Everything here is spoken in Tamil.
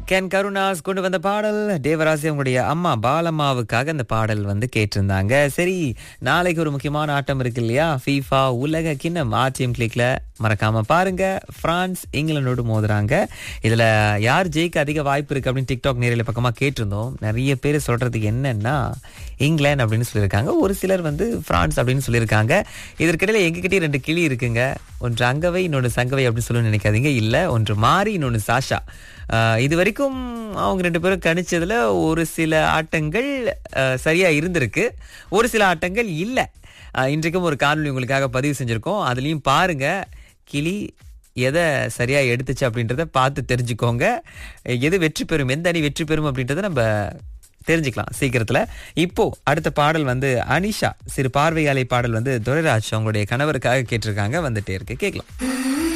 கேன் கருணாஸ் கொண்டு வந்த பாடல் தேவராசி அவங்களுடைய அம்மா பாலம்மாவுக்காக அந்த பாடல் வந்து கேட்டிருந்தாங்க சரி நாளைக்கு ஒரு முக்கியமான ஆட்டம் இருக்கு இல்லையா ஃபீஃபா உலக கிண்ணம் ஆர்டிஎம் கிளிக்ல மறக்காம பாருங்க பிரான்ஸ் இங்கிலாந்தோடு மோதுறாங்க இதுல யார் ஜெயிக்க அதிக வாய்ப்பு இருக்கு அப்படின்னு டிக்டாக் நேரில் பக்கமா கேட்டிருந்தோம் நிறைய பேர் சொல்றது என்னன்னா இங்கிலாந்து அப்படின்னு சொல்லியிருக்காங்க ஒரு சிலர் வந்து பிரான்ஸ் அப்படின்னு சொல்லியிருக்காங்க இதற்கிடையில எங்ககிட்டயே ரெண்டு கிளி இருக்குங்க ஒன்று அங்கவை இன்னொன்று சங்கவை அப்படின்னு சொல்லி நினைக்காதீங்க இல்ல ஒன்று மாறி இன்னொன்று சாஷா ஆஹ் இது வரைக்கும் அவங்க ரெண்டு பேரும் கணிச்சதுல ஒரு சில ஆட்டங்கள் ஆஹ் சரியா இருந்திருக்கு ஒரு சில ஆட்டங்கள் இல்ல ஆஹ் இன்றைக்கும் ஒரு காணொலி உங்களுக்காக பதிவு செஞ்சிருக்கோம் அதுலயும் பாருங்க கிளி எதை சரியா எடுத்துச்சு அப்படின்றத பார்த்து தெரிஞ்சுக்கோங்க எது வெற்றி பெறும் எந்த அணி வெற்றி பெறும் அப்படின்றத நம்ம தெரிஞ்சுக்கலாம் சீக்கிரத்துல இப்போ அடுத்த பாடல் வந்து அனிஷா சிறு பார்வையாளை பாடல் வந்து துரைராஜ் அவங்களுடைய கணவருக்காக கேட்டிருக்காங்க வந்துட்டே இருக்கு கேட்கலாம்